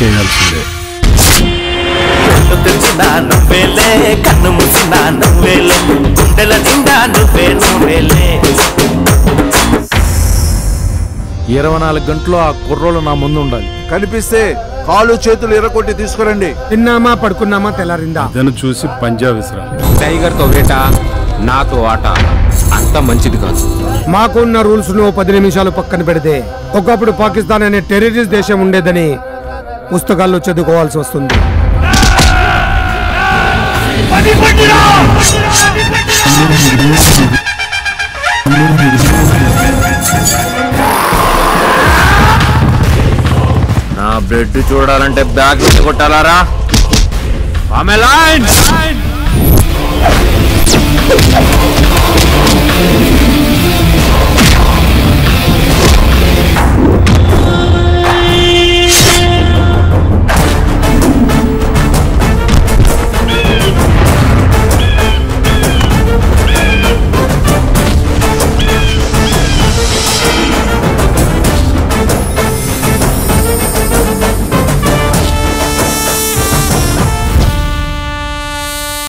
నరికేయాల్సిందే కళ్ళు తెరిచినా నువ్వేలే కన్ను మూసినా నువ్వేలే గుండెల నిండా నువ్వే నువ్వేలే ఇరవై నాలుగు గంటలు ఆ కుర్రోళ్ళు నా ముందు ఉండాలి కనిపిస్తే కాలు చేతులు ఎర్రకొట్టి తీసుకురండి తిన్నామా పడుకున్నామా తెల్లారిందా ఇదను చూసి పంజా విసిరాలి టైగర్ తో వేట నాతో ఆట అంత మంచిది కాదు మాకున్న రూల్స్ ను పది నిమిషాలు పక్కన పెడితే ఒకప్పుడు పాకిస్తాన్ అనే టెర్రరిస్ట్ దేశం ఉండేదని పుస్తకాల్లో చదువుకోవాల్సి వస్తుంది నా బ్లడ్ చూడాలంటే బ్యాగ్ మీద కొట్టాలారా ఆమె లైన్